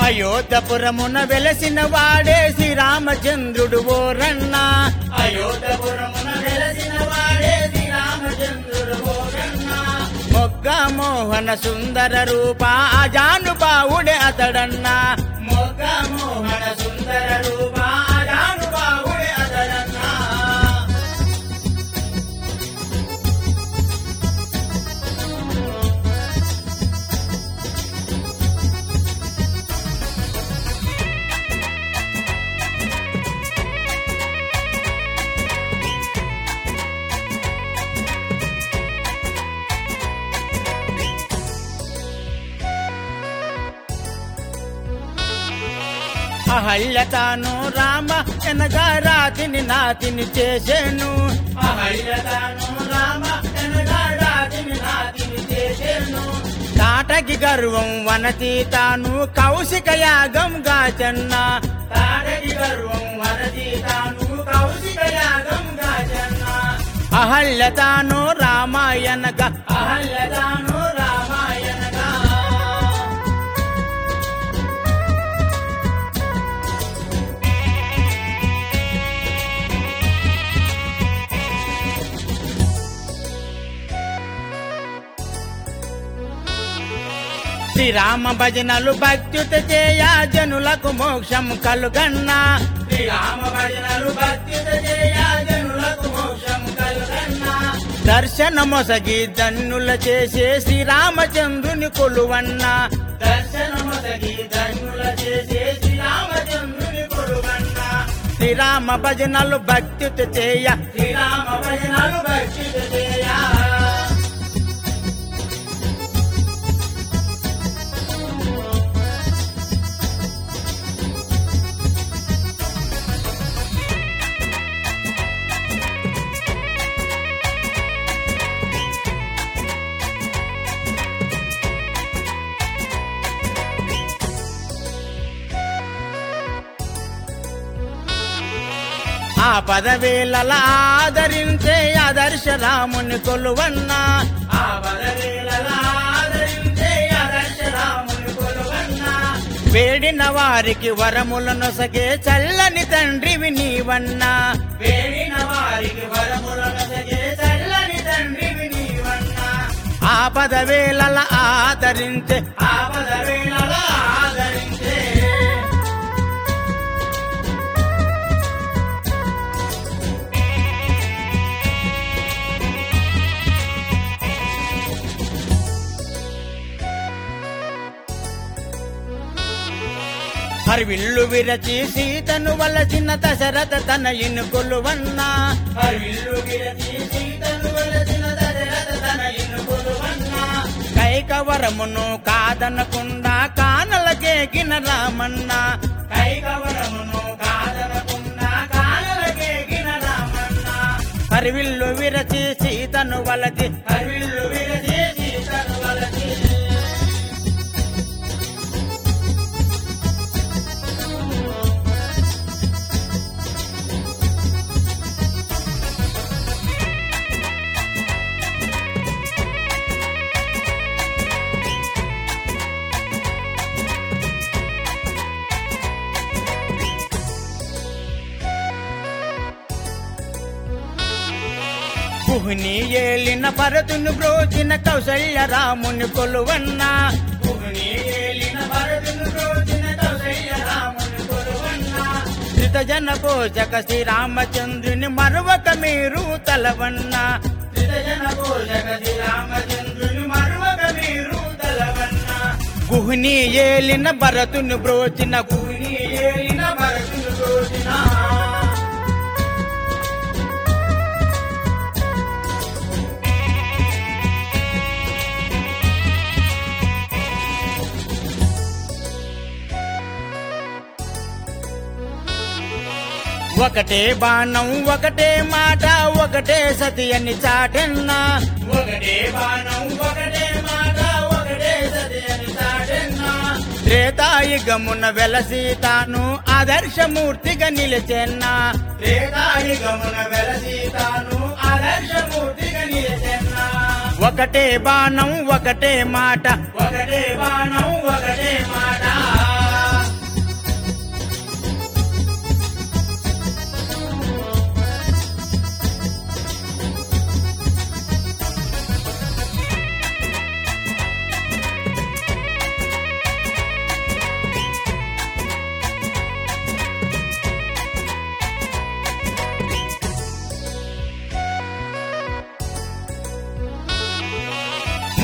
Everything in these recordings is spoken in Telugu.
అయోధ్యపురమున వెలసిన వాడే శ్రీరామచంద్రుడు ఓరన్న అయోధ్యపురమున వెలసిన వాడే శ్రీరామచంద్రుడు ఓరన్న మొగ్గ మోహన సుందర రూప అజానుబావుడే అతడన్న మొగ్గ మోహన సుందర రూప అజానుబావుడే అతడన్న అహల్య తాను రామ ఎనగా రాతిని నాతిని చేసేను అహల్య తాను రామ ఎనగా రాతిని నాతిని చేసేను తాటకి గర్వం వనతి తాను కౌశిక యాగం గాచన్న తాటకి గర్వం వనతి తాను కౌశిక యాగం గాచన్న అహల్య తాను రామాయణగా అహల్య తాను రామాయణగా శ్రీరామ భజనలు భక్తుత చేయ జనులకు మోక్షం కలుగన్నా శ్రీరామ భజనలు భక్తుత చేయ జనులకు మోక్షం కలుగన్నా దర్శన మొసగి ధన్నుల చేసే శ్రీరామచంద్రుని కొలువన్న దర్శన మొసగి ధన్నుల చేసే శ్రీరామచంద్రుని కొలువన్న శ్రీరామ భజనలు భక్తుత చేయ శ్రీరామ భజనలు భక్తుత చేయ ఆ పదవేళల ఆదరించే ఆదర్శ రాముని కొలువన్న ఆ పదవేళల ఆదరించే ఆదర్శ రాముని కొలువన్న వేడిన వారికి వరములను సగే చల్లని తండ్రివి నీవన్న వేడిన వారికి వరములను సగే చల్లని తండ్రివి నీవన్న ఆ పదవేళల ఆదరించే ఆ పదవేళల ఆదరించే హరివిల్లు విరచి సీతను వలసిన దశరథ తన ఇనుకొలువన్నా హరివిల్లు విరచి సీతను వలసిన దశరథ తన ఇనుకొలువన్నా కైకవరమును కాదనకుండా కానలకేగిన రామన్న కైకవరమును కాదనకుండా కానలకేగిన రామన్న హరివిల్లు విరచి సీతను వలచి హరివిల్లు విరచి సీతను వలచి కుహుని ఏలిన భరతుని బ్రోచిన కౌశల్య రాముని కొలువన్న కుహుని ఏలిన భరతుని బ్రోచిన కౌశల్య రాముని కొలువన్న శ్రిత జన పోషక శ్రీరామచంద్రుని మరొక మీరు తలవన్న శ్రిత జన పోషక శ్రీరామచంద్రుని మరొక మీరు తలవన్న కుహుని ఏలిన భరతుని బ్రోచిన కుహుని ఏలిన భరతుని బ్రోచిన ఒకటే బాణం ఒకటే మాట ఒకటే సతి అని చాటెన్నా ఒకటే బాణం ఒకటే మాట ఒకటే సతి అని చాటెన్నా త్రేతాయుగమున వెలసి తాను ఆదర్శమూర్తిగా నిలిచెన్నా త్రేతాయుగమున వెలసి తాను ఆదర్శమూర్తిగా నిలిచెన్నా ఒకటే బాణం ఒకటే మాట ఒకటే బాణం ఒకటే మాట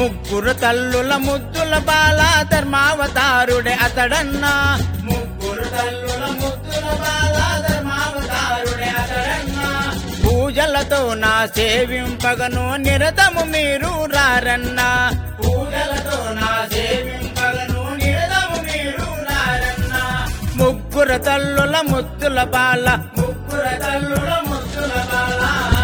ముగ్గురు తల్లుల ముద్దుల బాల ధర్మావతారుడే అతడన్నా ముగ్గురు తల్లుల ముద్దుల బాల ధర్మావతారుడే అతడన్నా పూజలతో నా సేవింపగను నిరతము మీరు రారన్నా పూజలతో నా సేవింపగను నిరతము మీరు రారన్నా ముగ్గుర తల్లుల ముద్దుల బాల ముగ్గుర తల్లుల ముద్దుల బాల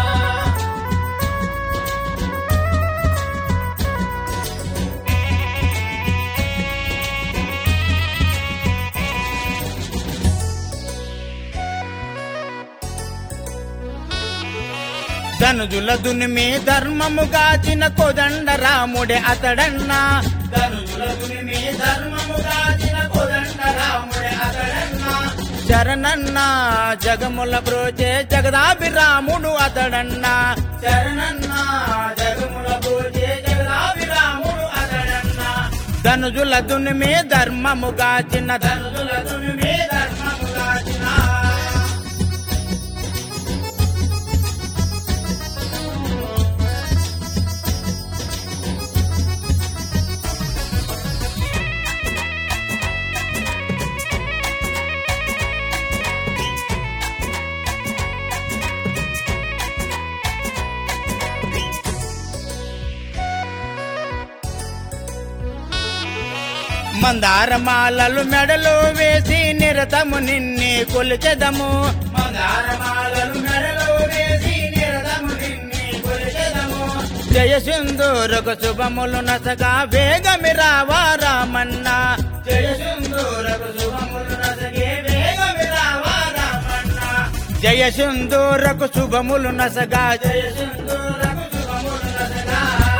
ధనుజుల దునిమి ధర్మము గాచిన కోదండ రాముడే అతడన్నా ధనుజుల దునిమి ధర్మము గాచిన కోదండ రాముడే అతడన్నా శరణన్న జగముల బ్రోచే జగదాభిరాముడు అతడన్నా శరణన్న జగముల బ్రోచే జగదాభిరాముడు అతడన్నా ధనుజుల దునిమి ధర్మము గాచిన ధనుజుల దునిమి ధర్మము గాచిన మందారమాలలు మెడలో వేసి నిరతము నిన్నే కొలిచెదము మందారమాలలు మెడలో వేసి నిరతము నిన్నే కొలిచెదము జయ సింధూరకు శుభములు నసగా వేగమి రావా రామన్న జయ సింధూరకు శుభములు నసగే వేగమి రావా రామన్న జయ సింధూరకు శుభములు నసగా జయ సింధూరకు శుభములు నసగా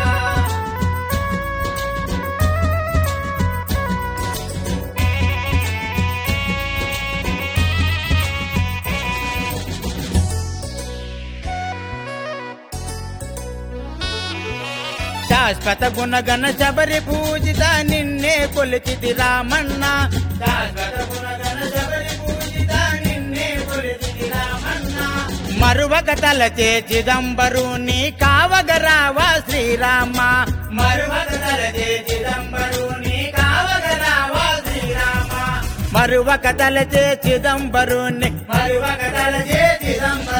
శాశ్వత గుణగణ శబరి పూజిత నిన్నే కొలిచితి రామన్న శాశ్వత గుణగణ శబరి పూజిత నిన్నే కొలిచితి రామన్న మరువక తలచే చిదంబరుని కావగరావా శ్రీరామ మరువక తలచే చిదంబరుని కావగరావా శ్రీరామ మరువక తలచే చిదంబరుని మరువక తలచే చిదంబరుని